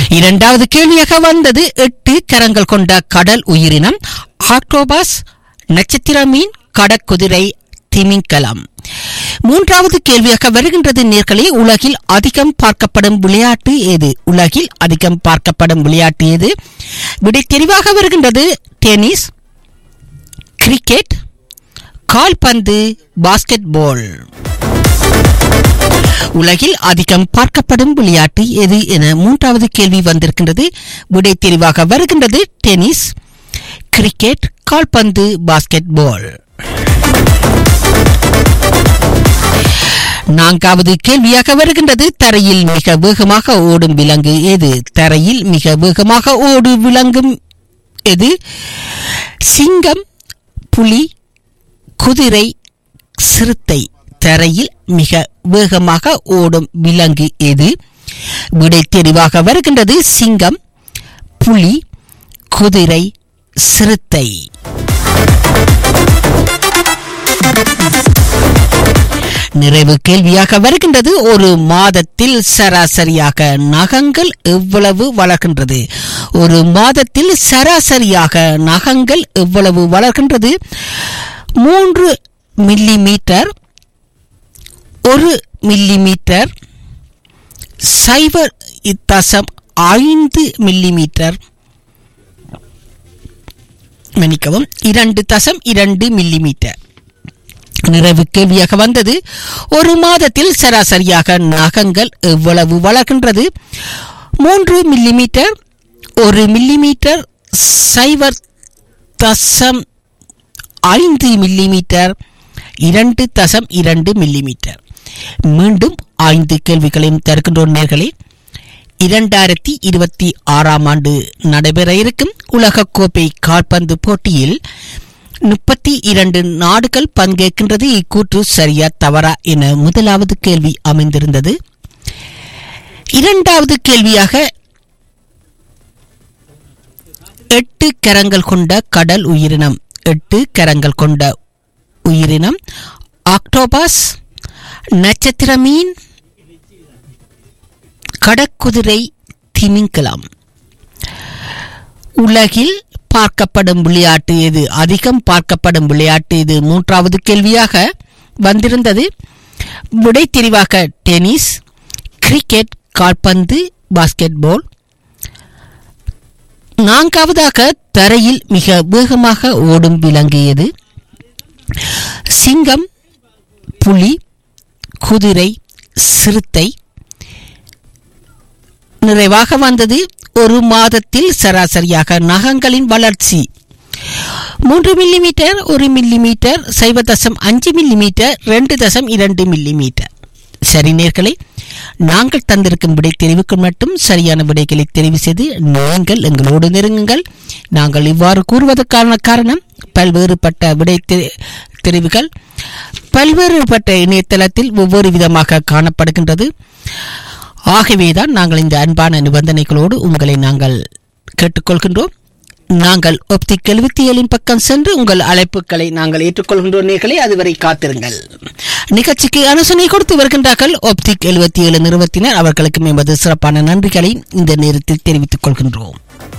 இரண்டாவது கேள்வியாக வந்தது எட்டு கரங்கள் கொண்ட கடல் உயிரினம் ஆக்டோபஸ் நட்சத்திர மீன் கடற்குதிரை திமிங்கலம் மூன்றாவது கேள்வியாக வருகின்றது நேர்களே உலகில் அதிகம் பார்க்கப்படும் விளையாட்டு எது உலகில் அதிகம் பார்க்கப்படும் விளையாட்டு எது விடை தெரிவாக வருகின்றது டென்னிஸ் கிரிக்கெட் கால்பந்து பாஸ்கெட் பால் உலகில் அதிகம் பார்க்கப்படும் விளையாட்டு எது என மூன்றாவது கேள்வி வந்திருக்கின்றது விடை தெரிவாக வருகின்றது டென்னிஸ் கிரிக்கெட் கால்பந்து பாஸ்கெட் பால் நான்காவது கேள்வியாக வருகின்றது தரையில் மிக வேகமாக ஓடும் விலங்கு எது தரையில் மிக வேகமாக ஓடு விலங்கும் எது சிங்கம் புலி குதிரை சிறுத்தை தரையில் மிக வேகமாக ஓடும் விலங்கு எது விடை தெரிவாக வருகின்றது சிங்கம் புலி குதிரை சிறுத்தை நிறைவு கேள்வியாக வருகின்றது ஒரு மாதத்தில் சராசரியாக நகங்கள் எவ்வளவு வளர்கின்றது ஒரு மாதத்தில் சராசரியாக நகங்கள் எவ்வளவு வளர்கின்றது மூன்று மில்லி மீட்டர் ஒரு மில்லி மீட்டர் சைபர் தசம் ஐந்து மில்லி மீட்டர் மன்னிக்கவும் இரண்டு தசம் இரண்டு மில்லி மீட்டர் நிறைவு கேள்வியாக வந்தது ஒரு மாதத்தில் சராசரியாக நகங்கள் எவ்வளவு வளர்கின்றது மூன்று மில்லிமீட்டர் ஒரு மில்லிமீட்டர் சைபர் தசம் ஐந்து மில்லிமீட்டர் இரண்டு தசம் இரண்டு மில்லிமீட்டர் மீண்டும் ஐந்து கேள்விகளையும் தருகின்றோம் நேர்களே இரண்டாயிரத்தி இருபத்தி ஆறாம் ஆண்டு நடைபெற இருக்கும் உலகக்கோப்பை கால்பந்து போட்டியில் முப்பத்தி இரண்டு நாடுகள் பங்கேற்கின்றது இக்கூற்று சரியா தவறா என முதலாவது கேள்வி அமைந்திருந்தது இரண்டாவது கேள்வியாக எட்டு கரங்கள் கொண்ட கடல் உயிரினம் எட்டு கரங்கள் கொண்ட உயிரினம் ஆக்டோபஸ் நட்சத்திர மீன் கடற்குதிரை திமிங்கலம் உலகில் பார்க்கப்படும் விளையாட்டு எது அதிகம் பார்க்கப்படும் விளையாட்டு இது மூன்றாவது கேள்வியாக வந்திருந்தது விடை தெரிவாக டென்னிஸ் கிரிக்கெட் கால்பந்து பாஸ்கெட் பால் நான்காவதாக தரையில் மிக வேகமாக ஓடும் விலங்கு எது சிங்கம் புலி குதிரை சிறுத்தை நிறைவாக வந்தது ஒரு மாதத்தில் சராசரியாக நகங்களின் வளர்ச்சி மூன்று மில்லிமீட்டர் ஒரு மில்லிமீட்டர் சைவ தசம் அஞ்சு மில்லிமீட்டர் ரெண்டு தசம் இரண்டு மில்லிமீட்டர் சரி நேர்களை நாங்கள் தந்திருக்கும் விடை தெரிவுக்கு மட்டும் சரியான விடைகளை தெரிவு செய்து நீங்கள் எங்களோடு நெருங்குங்கள் நாங்கள் இவ்வாறு கூறுவதற்கான காரணம் பல்வேறுபட்ட விடை தெ- தெரிவுகள் பல்வேறுபட்ட இணையதளத்தில் ஒவ்வொரு விதமாக காணப்படுகின்றது ஆகவேதான் நாங்கள் இந்த அன்பான நிபந்தனைகளோடு உங்களை நாங்கள் கேட்டுக்கொள்கின்றோம் நாங்கள் ஒப்திக் எழுபத்தி ஏழின் பக்கம் சென்று உங்கள் அழைப்புகளை நாங்கள் ஏற்றுக்கொள்கின்றோம் நேர்களை அதுவரை காத்திருங்கள் நிகழ்ச்சிக்கு அனுசனை கொடுத்து வருகின்றார்கள் ஒப்திக் எழுபத்தி ஏழு நிறுவனத்தினர் அவர்களுக்கும் எமது சிறப்பான நன்றிகளை இந்த நேரத்தில் தெரிவித்துக் கொள்கின்றோம்